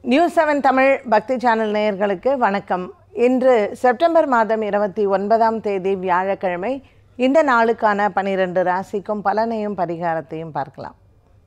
news seven Tamil பக்தி channel நேயர்களுக்கு வணக்கம் இன்று செப்டம்பர் மாதம் இருபத்தி ஒன்பதாம் தேதி வியாழக்கிழமை இந்த நாளுக்கான பனிரெண்டு ராசிக்கும் பலனையும் பரிகாரத்தையும் பார்க்கலாம்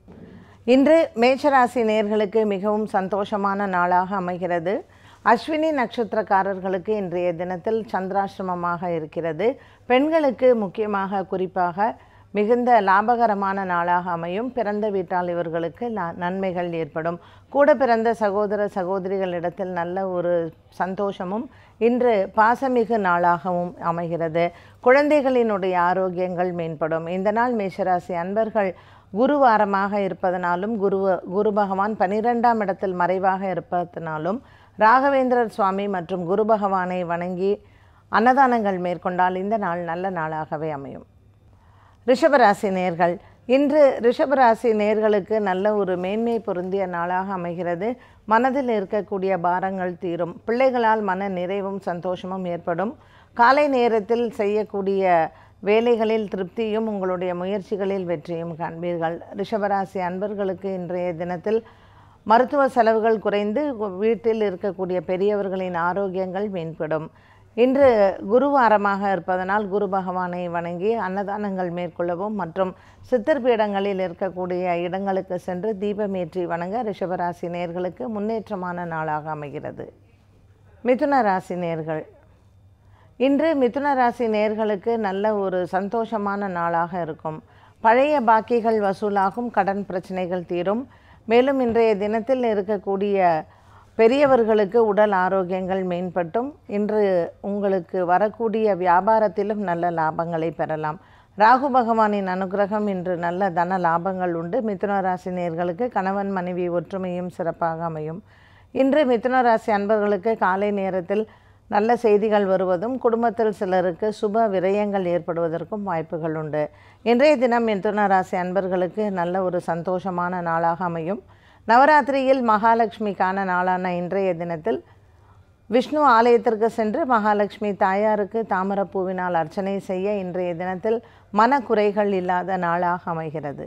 இன்று மேஷராசி நேயர்களுக்கு மிகவும் சந்தோஷமான நாளாக அமைகிறது அஸ்வினி நட்சத்திரக்காரர்களுக்கு இன்றைய தினத்தில் சந்திராசிரமமாக இருக்கிறது பெண்களுக்கு முக்கியமாக குறிப்பாக மிகுந்த லாபகரமான நாளாக அமையும் பிறந்த வீட்டால் இவர்களுக்கு ந- நன்மைகள் ஏற்படும் கூட பிறந்த சகோதர சகோதரிகளிடத்தில் நல்ல ஒரு சந்தோஷமும் இன்று பாசமிகு நாளாகவும் அமைகிறது குழந்தைகளினுடைய ஆரோக்கியங்கள் மேம்படும் இந்த நாள் மேஷராசி அன்பர்கள் குரு வாரமாக இருப்பதனாலும் குரு குரு பகவான் பனிரெண்டாம் இடத்தில் மறைவாக இருப்பதனாலும் ராகவேந்திரர் சுவாமி மற்றும் குரு பகவானை வணங்கி அன்னதானங்கள் மேற்கொண்டால் இந்த நாள் நல்ல நாளாகவே அமையும் ரிஷபராசி நேர்கள் இன்று ரிஷபராசி நேர்களுக்கு நல்ல ஒரு மேன்மை பொருந்திய நாளாக அமைகிறது மனதில் இருக்கக்கூடிய பாரங்கள் தீரும் பிள்ளைகளால் மன நிறைவும் சந்தோஷமும் ஏற்படும் காலை நேரத்தில் செய்யக்கூடிய வேலைகளில் திருப்தியும் உங்களுடைய முயற்சிகளில் வெற்றியும் காண்பீர்கள் ரிஷபராசி அன்பர்களுக்கு இன்றைய தினத்தில் மருத்துவ செலவுகள் குறைந்து வீட்டில் இருக்கக்கூடிய பெரியவர்களின் ஆரோக்கியங்கள் மேம்படும் இன்று குருவாரமாக இருப்பதனால் குரு பகவானை வணங்கி அன்னதானங்கள் மேற்கொள்ளவும் மற்றும் சித்தர் பீடங்களில் இருக்கக்கூடிய இடங்களுக்கு சென்று தீபமேற்றி வணங்க ரிஷபராசி நேர்களுக்கு முன்னேற்றமான நாளாக அமைகிறது மிதுன ராசி நேர்கள் இன்று மிதுன ராசி நேர்களுக்கு நல்ல ஒரு சந்தோஷமான நாளாக இருக்கும் பழைய பாக்கிகள் வசூலாகும் கடன் பிரச்சனைகள் தீரும் மேலும் இன்றைய தினத்தில் இருக்கக்கூடிய பெரியவர்களுக்கு உடல் ஆரோக்கியங்கள் மேம்பட்டும் இன்று உங்களுக்கு வரக்கூடிய வியாபாரத்திலும் நல்ல லாபங்களை பெறலாம் ராகு பகவானின் அனுகிரகம் இன்று நல்ல தன லாபங்கள் உண்டு மிதுன ராசி நேயர்களுக்கு கணவன் மனைவி ஒற்றுமையும் சிறப்பாக அமையும் இன்று மிதுன ராசி அன்பர்களுக்கு காலை நேரத்தில் நல்ல செய்திகள் வருவதும் குடும்பத்தில் சிலருக்கு சுப விரயங்கள் ஏற்படுவதற்கும் வாய்ப்புகள் உண்டு இன்றைய தினம் மிதுன ராசி அன்பர்களுக்கு நல்ல ஒரு சந்தோஷமான நாளாக அமையும் நவராத்திரியில் மகாலட்சுமிக்கான நாளான இன்றைய தினத்தில் விஷ்ணு ஆலயத்திற்கு சென்று மகாலட்சுமி தாயாருக்கு தாமரப்பூவினால் அர்ச்சனை செய்ய இன்றைய தினத்தில் மனக்குறைகள் இல்லாத நாளாக அமைகிறது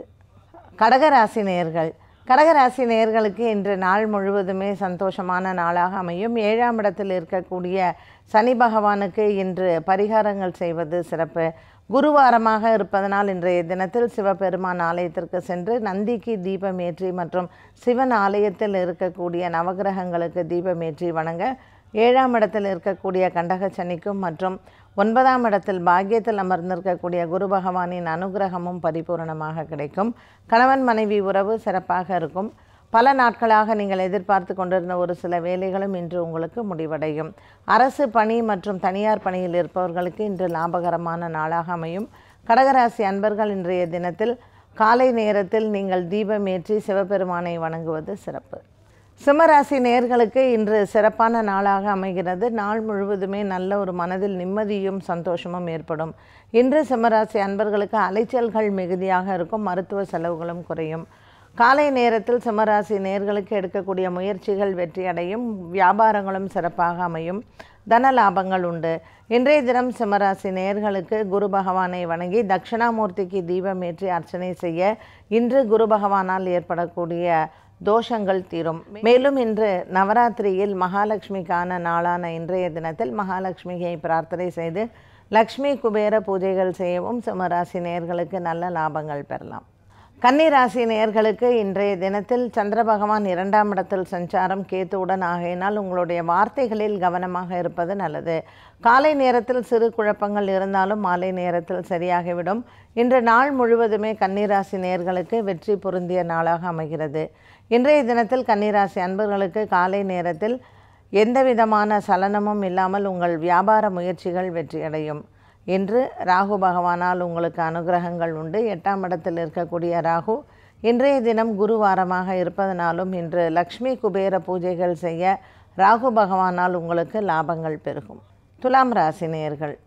கடகராசி நேயர்கள் கடகராசி நேயர்களுக்கு இன்று நாள் முழுவதுமே சந்தோஷமான நாளாக அமையும் ஏழாம் இடத்தில் இருக்கக்கூடிய சனி பகவானுக்கு இன்று பரிகாரங்கள் செய்வது சிறப்பு குருவாரமாக இருப்பதனால் இன்றைய தினத்தில் சிவபெருமான் ஆலயத்திற்கு சென்று நந்திக்கு தீபம் ஏற்றி மற்றும் சிவன் ஆலயத்தில் இருக்கக்கூடிய நவகிரகங்களுக்கு தீபம் ஏற்றி வணங்க ஏழாம் இடத்தில் இருக்கக்கூடிய கண்டக சனிக்கும் மற்றும் ஒன்பதாம் இடத்தில் பாக்கியத்தில் அமர்ந்திருக்கக்கூடிய குரு பகவானின் அனுகிரகமும் பரிபூரணமாக கிடைக்கும் கணவன் மனைவி உறவு சிறப்பாக இருக்கும் பல நாட்களாக நீங்கள் எதிர்பார்த்து கொண்டிருந்த ஒரு சில வேலைகளும் இன்று உங்களுக்கு முடிவடையும் அரசு பணி மற்றும் தனியார் பணியில் இருப்பவர்களுக்கு இன்று லாபகரமான நாளாக அமையும் கடகராசி அன்பர்கள் இன்றைய தினத்தில் காலை நேரத்தில் நீங்கள் தீபம் ஏற்றி சிவபெருமானை வணங்குவது சிறப்பு சிம்மராசி நேர்களுக்கு இன்று சிறப்பான நாளாக அமைகிறது நாள் முழுவதுமே நல்ல ஒரு மனதில் நிம்மதியும் சந்தோஷமும் ஏற்படும் இன்று சிம்மராசி அன்பர்களுக்கு அலைச்சல்கள் மிகுதியாக இருக்கும் மருத்துவ செலவுகளும் குறையும் காலை நேரத்தில் சிம்மராசி நேர்களுக்கு எடுக்கக்கூடிய முயற்சிகள் வெற்றியடையும் வியாபாரங்களும் சிறப்பாக அமையும் தன லாபங்கள் உண்டு இன்றைய தினம் சிம்மராசி நேர்களுக்கு குரு பகவானை வணங்கி தட்சிணாமூர்த்திக்கு தீபம் ஏற்றி அர்ச்சனை செய்ய இன்று குரு பகவானால் ஏற்படக்கூடிய தோஷங்கள் தீரும் மேலும் இன்று நவராத்திரியில் மகாலட்சுமிக்கான நாளான இன்றைய தினத்தில் மகாலட்சுமியை பிரார்த்தனை செய்து லக்ஷ்மி குபேர பூஜைகள் செய்யவும் சிம்மராசி நேயர்களுக்கு நல்ல லாபங்கள் பெறலாம் கன்னிராசி நேயர்களுக்கு இன்றைய தினத்தில் சந்திர பகவான் இரண்டாம் இடத்தில் சஞ்சாரம் கேத்துவுடன் ஆகையினால் உங்களுடைய வார்த்தைகளில் கவனமாக இருப்பது நல்லது காலை நேரத்தில் சிறு குழப்பங்கள் இருந்தாலும் மாலை நேரத்தில் சரியாகிவிடும் இன்று நாள் முழுவதுமே கன்னிராசி நேயர்களுக்கு வெற்றி பொருந்திய நாளாக அமைகிறது இன்றைய தினத்தில் கன்னிராசி அன்பர்களுக்கு காலை நேரத்தில் எந்த விதமான சலனமும் இல்லாமல் உங்கள் வியாபார முயற்சிகள் வெற்றியடையும் இன்று ராகு பகவானால் உங்களுக்கு அனுகிரகங்கள் உண்டு எட்டாம் இடத்தில் இருக்கக்கூடிய ராகு இன்றைய தினம் குருவாரமாக இருப்பதனாலும் இன்று லக்ஷ்மி குபேர பூஜைகள் செய்ய ராகு பகவானால் உங்களுக்கு லாபங்கள் பெருகும் துலாம் ராசி நேயர்கள்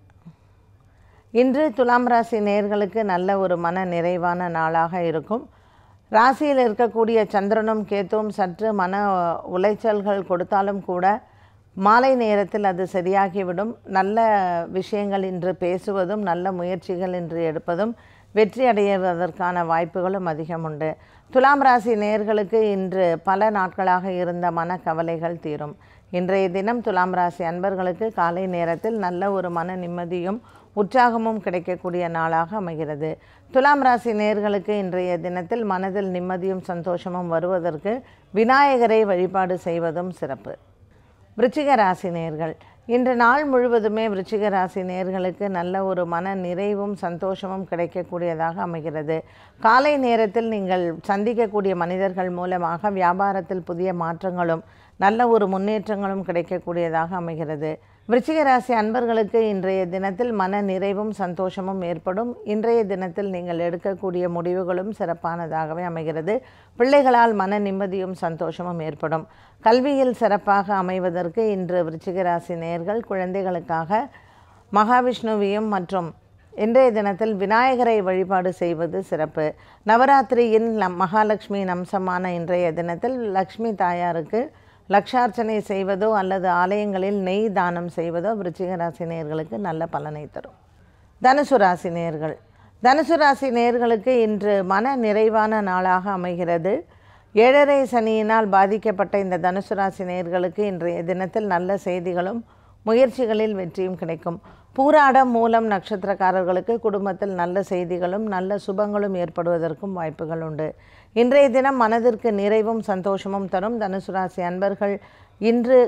இன்று துலாம் ராசி நேயர்களுக்கு நல்ல ஒரு மன நிறைவான நாளாக இருக்கும் ராசியில் இருக்கக்கூடிய சந்திரனும் கேத்துவும் சற்று மன உளைச்சல்கள் கொடுத்தாலும் கூட மாலை நேரத்தில் அது சரியாகிவிடும் நல்ல விஷயங்கள் இன்று பேசுவதும் நல்ல முயற்சிகள் இன்று எடுப்பதும் வெற்றி அடைவதற்கான வாய்ப்புகளும் அதிகம் உண்டு துலாம் ராசி நேயர்களுக்கு இன்று பல நாட்களாக இருந்த மனக்கவலைகள் தீரும் இன்றைய தினம் துலாம் ராசி அன்பர்களுக்கு காலை நேரத்தில் நல்ல ஒரு மன நிம்மதியும் உற்சாகமும் கிடைக்கக்கூடிய நாளாக அமைகிறது துலாம் ராசி நேயர்களுக்கு இன்றைய தினத்தில் மனதில் நிம்மதியும் சந்தோஷமும் வருவதற்கு விநாயகரை வழிபாடு செய்வதும் சிறப்பு விருச்சிக ராசி நேர்கள் இன்று நாள் முழுவதுமே விருச்சிக ராசி நேர்களுக்கு நல்ல ஒரு மன நிறைவும் சந்தோஷமும் கிடைக்கக்கூடியதாக அமைகிறது காலை நேரத்தில் நீங்கள் சந்திக்கக்கூடிய மனிதர்கள் மூலமாக வியாபாரத்தில் புதிய மாற்றங்களும் நல்ல ஒரு முன்னேற்றங்களும் கிடைக்கக்கூடியதாக அமைகிறது விருச்சிக ராசி அன்பர்களுக்கு இன்றைய தினத்தில் மன நிறைவும் சந்தோஷமும் ஏற்படும் இன்றைய தினத்தில் நீங்கள் எடுக்கக்கூடிய முடிவுகளும் சிறப்பானதாகவே அமைகிறது பிள்ளைகளால் மன நிம்மதியும் சந்தோஷமும் ஏற்படும் கல்வியில் சிறப்பாக அமைவதற்கு இன்று விருச்சிக ராசி நேயர்கள் குழந்தைகளுக்காக மகாவிஷ்ணுவையும் மற்றும் இன்றைய தினத்தில் விநாயகரை வழிபாடு செய்வது சிறப்பு நவராத்திரியின் லம் மகாலட்சுமியின் அம்சமான இன்றைய தினத்தில் லக்ஷ்மி தாயாருக்கு லக்ஷார்ச்சனை செய்வதோ அல்லது ஆலயங்களில் நெய் தானம் செய்வதோ விருச்சிக ராசி நேயர்களுக்கு நல்ல பலனை தரும் தனுசு ராசி நேயர்கள் தனுசு ராசி நேயர்களுக்கு இன்று மன நிறைவான நாளாக அமைகிறது ஏழரை சனியினால் பாதிக்கப்பட்ட இந்த தனுசு ராசி நேயர்களுக்கு இன்றைய தினத்தில் நல்ல செய்திகளும் முயற்சிகளில் வெற்றியும் கிடைக்கும் பூராடம் மூலம் நட்சத்திரக்காரர்களுக்கு குடும்பத்தில் நல்ல செய்திகளும் நல்ல சுபங்களும் ஏற்படுவதற்கும் வாய்ப்புகள் உண்டு இன்றைய தினம் மனதிற்கு நிறைவும் சந்தோஷமும் தரும் தனுசு ராசி அன்பர்கள் இன்று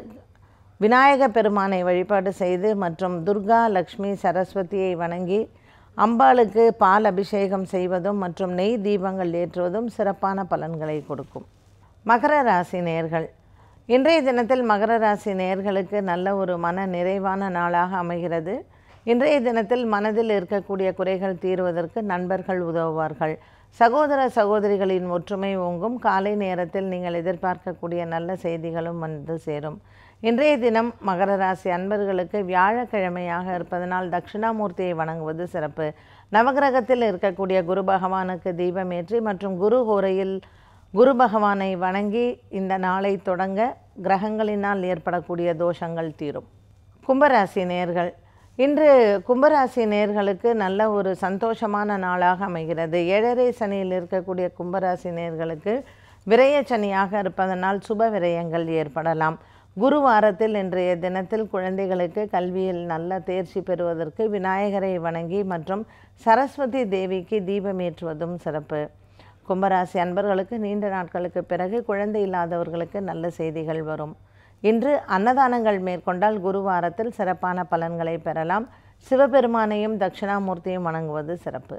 விநாயக பெருமானை வழிபாடு செய்து மற்றும் துர்கா லக்ஷ்மி சரஸ்வதியை வணங்கி அம்பாளுக்கு பால் அபிஷேகம் செய்வதும் மற்றும் நெய் தீபங்கள் ஏற்றுவதும் சிறப்பான பலன்களை கொடுக்கும் மகர ராசி நேர்கள் இன்றைய தினத்தில் மகர ராசி நேயர்களுக்கு நல்ல ஒரு மன நிறைவான நாளாக அமைகிறது இன்றைய தினத்தில் மனதில் இருக்கக்கூடிய குறைகள் தீர்வதற்கு நண்பர்கள் உதவுவார்கள் சகோதர சகோதரிகளின் ஒற்றுமை ஓங்கும் காலை நேரத்தில் நீங்கள் எதிர்பார்க்கக்கூடிய நல்ல செய்திகளும் வந்து சேரும் இன்றைய தினம் மகர ராசி அன்பர்களுக்கு வியாழக்கிழமையாக இருப்பதனால் தட்சிணாமூர்த்தியை வணங்குவது சிறப்பு நவகிரகத்தில் இருக்கக்கூடிய குரு பகவானுக்கு தீபமேற்றி மற்றும் குரு ஹோரையில் குரு பகவானை வணங்கி இந்த நாளை தொடங்க கிரகங்களினால் ஏற்படக்கூடிய தோஷங்கள் தீரும் கும்பராசி நேர்கள் இன்று கும்பராசி நேர்களுக்கு நல்ல ஒரு சந்தோஷமான நாளாக அமைகிறது ஏழரை சனியில் இருக்கக்கூடிய கும்பராசி நேர்களுக்கு விரய சனியாக இருப்பதனால் சுப விரயங்கள் ஏற்படலாம் குரு வாரத்தில் இன்றைய தினத்தில் குழந்தைகளுக்கு கல்வியில் நல்ல தேர்ச்சி பெறுவதற்கு விநாயகரை வணங்கி மற்றும் சரஸ்வதி தேவிக்கு தீபமேற்றுவதும் சிறப்பு கும்பராசி அன்பர்களுக்கு நீண்ட நாட்களுக்கு பிறகு குழந்தை இல்லாதவர்களுக்கு நல்ல செய்திகள் வரும் இன்று அன்னதானங்கள் மேற்கொண்டால் குருவாரத்தில் சிறப்பான பலன்களை பெறலாம் சிவபெருமானையும் தட்சிணாமூர்த்தியும் வணங்குவது சிறப்பு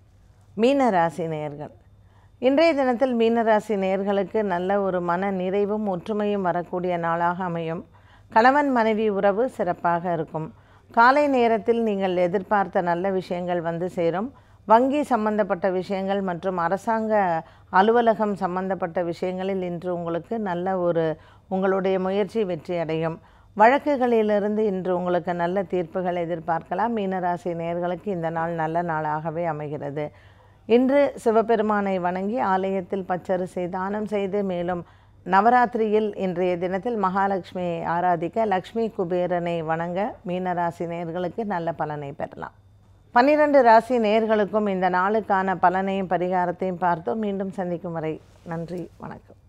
மீன ராசி நேயர்கள் இன்றைய தினத்தில் மீனராசி நேயர்களுக்கு நல்ல ஒரு மன நிறைவும் ஒற்றுமையும் வரக்கூடிய நாளாக அமையும் கணவன் மனைவி உறவு சிறப்பாக இருக்கும் காலை நேரத்தில் நீங்கள் எதிர்பார்த்த நல்ல விஷயங்கள் வந்து சேரும் வங்கி சம்பந்தப்பட்ட விஷயங்கள் மற்றும் அரசாங்க அலுவலகம் சம்பந்தப்பட்ட விஷயங்களில் இன்று உங்களுக்கு நல்ல ஒரு உங்களுடைய முயற்சி வெற்றி அடையும் வழக்குகளிலிருந்து இன்று உங்களுக்கு நல்ல தீர்ப்புகள் எதிர்பார்க்கலாம் மீனராசி நேயர்களுக்கு இந்த நாள் நல்ல நாளாகவே அமைகிறது இன்று சிவபெருமானை வணங்கி ஆலயத்தில் பச்சரிசை தானம் செய்து மேலும் நவராத்திரியில் இன்றைய தினத்தில் மகாலட்சுமியை ஆராதிக்க லக்ஷ்மி குபேரனை வணங்க மீனராசி நேயர்களுக்கு நல்ல பலனை பெறலாம் பன்னிரண்டு ராசி நேயர்களுக்கும் இந்த நாளுக்கான பலனையும் பரிகாரத்தையும் பார்த்தோம் மீண்டும் சந்திக்கும் வரை நன்றி வணக்கம்